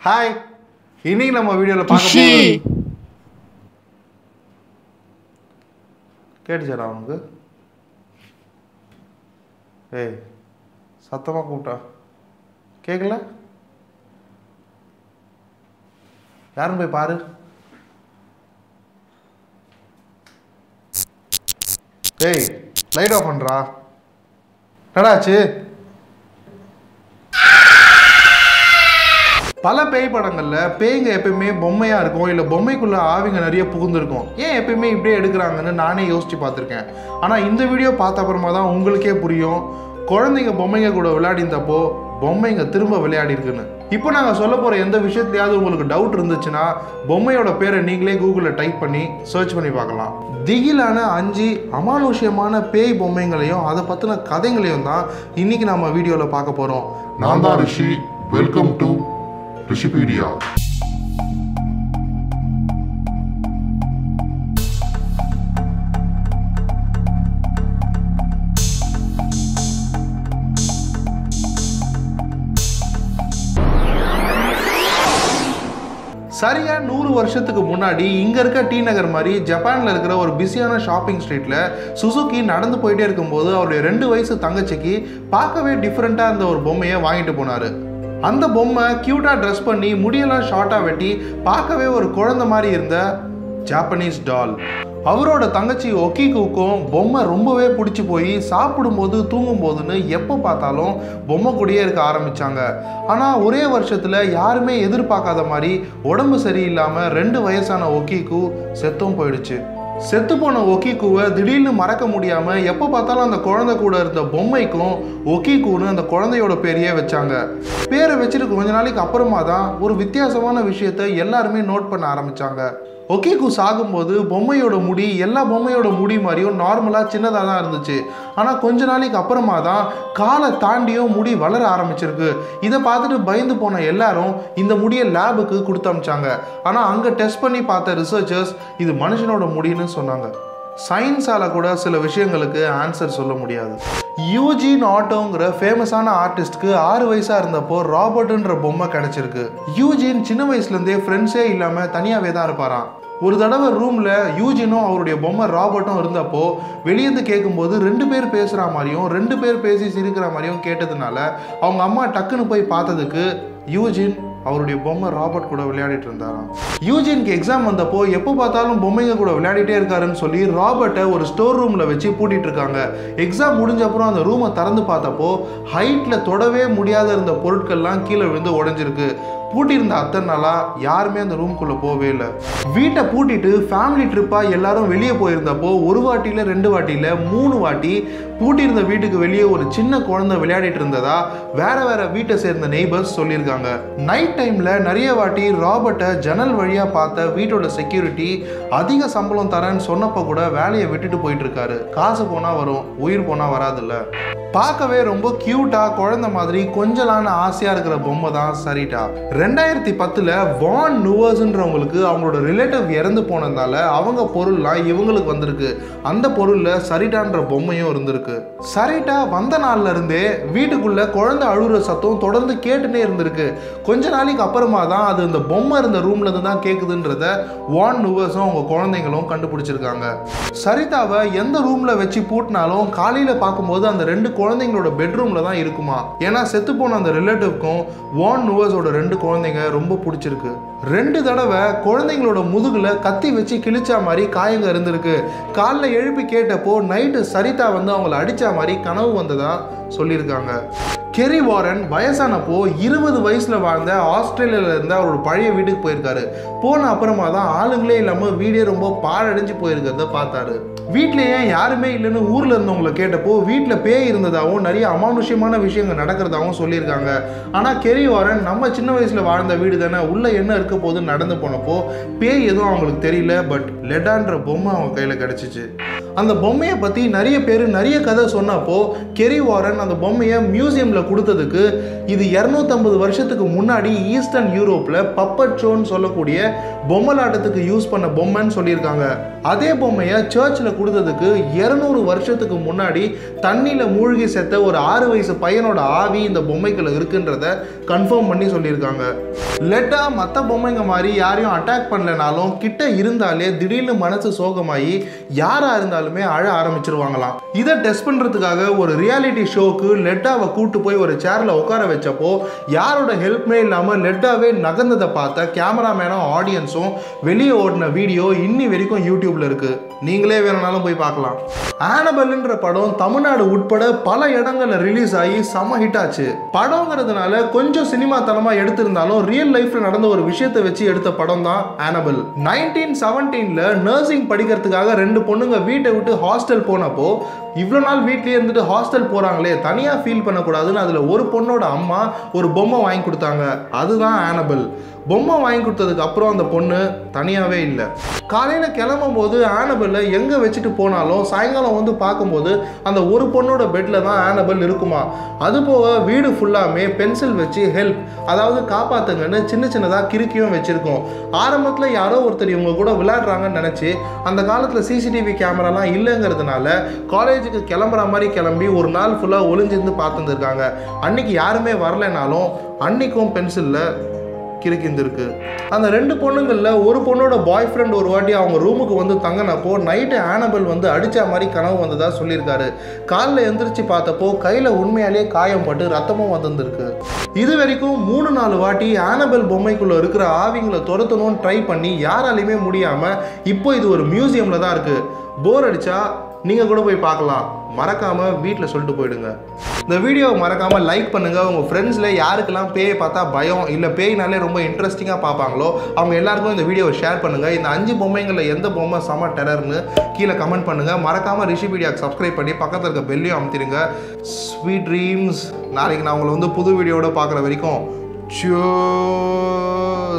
Hi இன்னைக்கு நம்ம வீடியோவில் பார்க்க கிஷி போகிறது கேட்டுச்சாடா அவனுக்கு ஏய் சத்தமாக கூப்பிட்டா கேட்கல யாரும் போய் பாரு ஏய் லைட் ஆஃப் பண்ணுறா என்னடாச்சு பல பேய் படங்கள்ல பேய்ங்க எப்பயுமே பொம்மையா இருக்கும் இல்ல பொம்மைக்குள்ள ஆவிங்க நிறைய புகுந்திருக்கும் ஏன் எப்பயுமே இப்படியே எடுக்கிறாங்கன்னு நானே யோசிச்சு பார்த்துருக்கேன் ஆனா இந்த வீடியோ பார்த்த அப்புறமா தான் உங்களுக்கே புரியும் குழந்தைங்க பொம்மைங்க கூட விளையாடிந்தப்போ பொம்மைங்க திரும்ப விளையாடி இருக்குன்னு இப்போ நாங்கள் சொல்ல போகிற எந்த விஷயத்துலையாவது உங்களுக்கு டவுட் இருந்துச்சுன்னா பொம்மையோட பேரை நீங்களே கூகுளில் டைப் பண்ணி சர்ச் பண்ணி பார்க்கலாம் திகிலான அஞ்சு அமானுஷ்யமான பேய் பொம்மைங்களையும் அதை பற்றின கதைகளையும் தான் இன்னைக்கு நம்ம வீடியோவில் பார்க்க போகிறோம் நான் தான் ரிஷி வெல்கம் டு ரிஷிபீடியா சரியா நூறு வருஷத்துக்கு முன்னாடி இங்க இருக்க டி நகர் மாதிரி ஜப்பான்ல இருக்கிற ஒரு பிஸியான ஷாப்பிங் ஸ்ட்ரீட்ல சுசுகி நடந்து போயிட்டே இருக்கும்போது அவருடைய ரெண்டு வயசு தங்கச்சிக்கு பார்க்கவே டிஃப்ரெண்டா இருந்த ஒரு பொம்மையை வாங்கிட்டு போனாரு அந்த பொம்மை கியூட்டா ட்ரெஸ் பண்ணி முடியெல்லாம் ஷார்ட்டா வெட்டி பார்க்கவே ஒரு குழந்தை மாதிரி இருந்த ஜாப்பனீஸ் டால் அவரோட தங்கச்சி ஒக்கிக்குக்கும் பொம்மை ரொம்பவே பிடிச்சி போய் சாப்பிடும்போது தூங்கும்போதுன்னு எப்போ பார்த்தாலும் பொம்மை கூடயே இருக்க ஆரம்பிச்சாங்க ஆனால் ஒரே வருஷத்தில் யாருமே எதிர்பார்க்காத மாதிரி உடம்பு சரியில்லாமல் ரெண்டு வயசான ஒக்கிக்கு செத்தும் போயிடுச்சு செத்து போன ஒக்கிக்குவை திடீர்னு மறக்க முடியாம எப்போ பார்த்தாலும் அந்த குழந்தை கூட இருந்த பொம்மைக்கும் ஒக்கிக்குன்னு அந்த குழந்தையோட பேரையே வச்சாங்க பேரை வச்சுட்டு கொஞ்ச நாளைக்கு அப்புறமா தான் ஒரு வித்தியாசமான விஷயத்த எல்லாருமே நோட் பண்ண ஆரம்பிச்சாங்க ஒக்கிக்கு சாகும்போது பொம்மையோட முடி எல்லா பொம்மையோட முடி மாதிரியும் நார்மலாக சின்னதாக தான் இருந்துச்சு ஆனால் கொஞ்ச நாளைக்கு அப்புறமா தான் காலை தாண்டியும் முடி வளர ஆரம்பிச்சிருக்கு இதை பார்த்துட்டு பயந்து போன எல்லாரும் இந்த முடியை லேபுக்கு கொடுத்து அமிச்சாங்க ஆனால் அங்கே டெஸ்ட் பண்ணி பார்த்த ரிசர்ச்சர்ஸ் இது மனுஷனோட முடின்னு சொன்னாங்க சயின்ஸால கூட சில விஷயங்களுக்கு ஆன்சர் சொல்ல முடியாது யூஜின் ஆட்டோங்கிற ஃபேமஸான ஆர்டிஸ்ட்க்கு ஆறு வயசா இருந்தப்போ ராபர்ட்ன்ற பொம்மை கிடைச்சிருக்கு யூஜின் சின்ன வயசுலேருந்தே ஃப்ரெண்ட்ஸே இல்லாமல் தனியாகவே தான் இருப்பாராம் ஒரு தடவை ரூமில் யூஜினும் அவருடைய பொம்மை ராபர்ட்டும் இருந்தப்போ வெளியேந்து கேட்கும்போது ரெண்டு பேர் பேசுகிற மாதிரியும் ரெண்டு பேர் பேசி சிரிக்கிற மாதிரியும் கேட்டதுனால அவங்க அம்மா டக்குன்னு போய் பார்த்ததுக்கு யூஜின் அவருடைய பொம்மை ராபர்ட் கூட விளையாடிட்டு இருந்தாராம் யூஜினுக்கு எக்ஸாம் வந்தப்போ எப்போ பார்த்தாலும் பொம்மைங்க கூட விளையாடிட்டே இருக்காருன்னு சொல்லி ராபர்ட்டை ஒரு ஸ்டோர் ரூமில் வச்சு பூட்டிட்டு இருக்காங்க எக்ஸாம் முடிஞ்ச அப்புறம் அந்த ரூமை திறந்து பார்த்தப்போ ஹைட்டில் தொடவே முடியாத இருந்த பொருட்கள்லாம் கீழே விழுந்து உடஞ்சிருக்கு பூட்டியிருந்த அத்தனை நாளாக யாருமே அந்த ரூம்குள்ளே போகவே இல்லை வீட்டை பூட்டிட்டு ஃபேமிலி ட்ரிப்பாக எல்லாரும் வெளியே போயிருந்தப்போ ஒரு வாட்டியில் ரெண்டு வாட்டியில் மூணு வாட்டி பூட்டியிருந்த வீட்டுக்கு வெளியே ஒரு சின்ன குழந்தை விளையாடிட்டு இருந்ததா வேற வேற வீட்டை சேர்ந்த நெய்பர்ஸ் சொல்லியிருக்காங்க நைட் டைமில் நிறைய வாட்டி ராபர்ட்டை ஜன்னல் வழியாக பார்த்த வீட்டோட செக்யூரிட்டி அதிக சம்பளம் தரேன்னு சொன்னப்போ கூட வேலையை விட்டுட்டு போயிட்டு இருக்காரு காசு போனால் வரும் உயிர் போனால் வராதுல்ல பார்க்கவே ரொம்ப கியூட்டா குழந்தை மாதிரி கொஞ்சலான ஆசையா இருக்கிற பொம்மை தான் சரிட்டா ரெண்டாயிரத்தி பத்துல வான் நுவர்ஸ்ன்றவங்களுக்கு அவங்களோட ரிலேட்டிவ் இறந்து போனதால அவங்க பொருள்லாம் இவங்களுக்கு வந்திருக்கு அந்த பொருள்ல சரிட்டான்ற பொம்மையும் இருந்திருக்கு சரிட்டா வந்த நாள்ல இருந்தே வீட்டுக்குள்ள குழந்தை அழுகுற சத்தம் தொடர்ந்து கேட்டுட்டே இருந்திருக்கு கொஞ்ச நாளைக்கு அப்புறமா தான் அது இந்த பொம்மை இருந்த ரூம்ல இருந்து தான் கேக்குதுன்றத வான் நுவர்ஸும் அவங்க குழந்தைங்களும் கண்டுபிடிச்சிருக்காங்க சரிதாவை எந்த ரூம்ல வச்சு பூட்டினாலும் காலையில பார்க்கும்போது அந்த ரெண்டு குழந்தைங்களோட பெட்ரூம்ல தான் இருக்குமா ஏன்னா செத்து போன அந்த ரிலேட்டிவ்க்கும் வான் நுவர்ஸோட ரெண்டு குழந்தைங்க ரொம்ப பிடிச்சிருக்கு ரெண்டு தடவை குழந்தைங்களோட முதுகுல கத்தி வச்சு கிழிச்சா மாதிரி காயங்க இருந்திருக்கு காலைல எழுப்பி கேட்டப்போ நைட்டு சரிதா வந்து அவங்கள அடிச்ச மாதிரி கனவு வந்ததா சொல்லியிருக்காங்க கெரி வாரன் வயசானப்போ இருபது வயசுல வாழ்ந்த ஆஸ்திரேலியால இருந்த அவரோட பழைய வீட்டுக்கு போயிருக்காரு போன அப்புறமா தான் ஆளுங்களே இல்லாம வீடே ரொம்ப பாழடைஞ்சு போயிருக்கிறத பார்த்தாரு வீட்ல ஏன் யாருமே இல்லைன்னு ஊர்ல இருந்தவங்கள கேட்டப்போ வீட்டில் பேய் இருந்ததாகவும் நிறைய அமானுஷ்யமான விஷயங்கள் நடக்கிறதாகவும் சொல்லியிருக்காங்க ஆனா கெரி வாரன் நம்ம சின்ன வயசுல வாழ்ந்த வீடு தானே உள்ள என்ன இருக்க போதுன்னு நடந்து போனப்போ பேய் எதுவும் அவங்களுக்கு தெரியல பட் லெடான்ற பொம்மை அவங்க கையில கிடைச்சிச்சு அந்த பொம்மையை பற்றி நிறைய பேர் நிறைய கதை சொன்னப்போ கெரி வாரன் அந்த பொம்மையை மியூசியமில் கொடுத்ததுக்கு இது இரநூத்தம்பது வருஷத்துக்கு முன்னாடி ஈஸ்டர்ன் யூரோப்பில் பப்பட் ஷோன்னு சொல்லக்கூடிய பொம்மலாட்டத்துக்கு யூஸ் பண்ண பொம்மைன்னு சொல்லியிருக்காங்க அதே பொம்மையை சர்ச்சில் கொடுத்ததுக்கு இரநூறு வருஷத்துக்கு முன்னாடி தண்ணியில் மூழ்கி செத்த ஒரு ஆறு வயசு பையனோட ஆவி இந்த பொம்மைக்குள்ள இருக்குன்றத கன்ஃபார்ம் பண்ணி சொல்லியிருக்காங்க லெட்டா மற்ற பொம்மைங்க மாதிரி யாரையும் அட்டாக் பண்ணலனாலும் கிட்ட இருந்தாலே திடீர்னு மனசு சோகமாகி யாரா இருந்தாலுமே அழ ஆரம்பிச்சிருவாங்களாம் இதை டெஸ்ட் பண்றதுக்காக ஒரு ரியாலிட்டி ஷோக்கு லெட்டாவை கூட்டு போய் ஒரு சேர்ல உட்கார வச்சப்போ யாரோட ஹெல்ப்மே இல்லாம லெட்டாவே நகர்ந்ததை பார்த்த கேமராமேனும் ஆடியன்ஸும் வெளியே ஓடின வீடியோ இன்னி வரைக்கும் யூடியூப்ல இருக்கு நீங்களே வேணும்னாலும் போய் பார்க்கலாம் ஆனபல்ன்ற படம் தமிழ்நாடு உட்பட பல இடங்கள்ல ரிலீஸ் ஆகி செம ஹிட் ஆச்சு படங்கிறதுனால கொஞ்சம் சினிமா தனமா எடுத்திருந்தாலும் ரியல் லைஃப்ல நடந்த ஒரு விஷயத்தை வச்சு எடுத்த படம் தான் ஆனபல் நைன்டீன் செவன்டீன்ல நர்சிங் படிக்கிறதுக்காக ரெண்டு பொண்ணுங்க வீட்டை விட்டு ஹாஸ்டல் போனப்போ இவ்வளோ நாள் வீட்லயே இருந்துட்டு ஹாஸ்டல் போறாங்களே தனியா ஃபீல் பண்ணக்கூடாதுன்னு அதுல ஒரு பொண்ணோட அம்மா ஒரு பொம்மை வாங்கி கொடுத்தாங்க அதுதான் ஆனபல் பொம்மை வாங்கி கொடுத்ததுக்கு அப்புறம் அந்த பொண்ணு தனியாவே இல்லை காலையில கிளம்பும் போது ஆனபெல்லை எங்க வச்சுட்டு போனாலும் சாயங்காலம் வந்து பார்க்கும்போது அந்த ஒரு பொண்ணோட பெட்ல தான் ஆனபெல் இருக்குமா அது போக வீடு ஃபுல்லாமே பென்சில் வச்சு ஹெல்ப் அதாவது காப்பாத்துங்கன்னு சின்ன சின்னதா கிறுக்கியும் வச்சிருக்கோம் ஆரம்பத்துல யாரோ ஒருத்தர் இவங்க கூட விளையாடுறாங்கன்னு நினைச்சு அந்த காலத்துல சிசிடிவி கேமராலாம் இல்லைங்கிறதுனால காலேஜுக்கு கிளம்புற மாதிரி கிளம்பி ஒரு நாள் ஃபுல்லா ஒளிஞ்சிருந்து பார்த்துருக்காங்க அன்னைக்கு யாருமே வரலைனாலும் அன்னைக்கும் பென்சில்ல கிறுக்கிந்திருக்கு அந்த ரெண்டு பொண்ணுங்களில் ஒரு பொண்ணோட பாய் ஃப்ரெண்ட் ஒரு வாட்டி அவங்க ரூமுக்கு வந்து தங்கினப்போ நைட்டு ஆனபல் வந்து அடித்த மாதிரி கனவு வந்ததா சொல்லியிருக்காரு காலில் எந்திரிச்சு பார்த்தப்போ கையில் உண்மையாலேயே காயம் பட்டு ரத்தமும் வந்திருந்திருக்கு இது வரைக்கும் மூணு நாலு வாட்டி ஆனபல் பொம்மைக்குள்ளே இருக்கிற ஆவிங்களை துரத்தணும்னு ட்ரை பண்ணி யாராலையுமே முடியாமல் இப்போ இது ஒரு மியூசியமில் தான் இருக்குது போர் அடிச்சா நீங்கள் கூட போய் பார்க்கலாம் மறக்காமல் வீட்டில் சொல்லிட்டு போயிடுங்க இந்த வீடியோவை மறக்காமல் லைக் பண்ணுங்கள் உங்கள் ஃப்ரெண்ட்ஸில் யாருக்கெல்லாம் பேயை பார்த்தா பயம் இல்லை பேய்னாலே ரொம்ப இன்ட்ரெஸ்டிங்காக பார்ப்பாங்களோ அவங்க எல்லாருக்கும் இந்த வீடியோவை ஷேர் பண்ணுங்கள் இந்த அஞ்சு பொம்மைங்களில் எந்த பொம்மை செம டெரர்னு கீழே கமெண்ட் பண்ணுங்கள் மறக்காமல் ரிஷி வீடியோக்கு சப்ஸ்கிரைப் பண்ணி பக்கத்தில் இருக்க பெல்லையும் அமுத்திடுங்க ஸ்வீட் ட்ரீம்ஸ் நாளைக்கு நான் உங்களை வந்து புது வீடியோவோட பார்க்குற வரைக்கும் Cheers.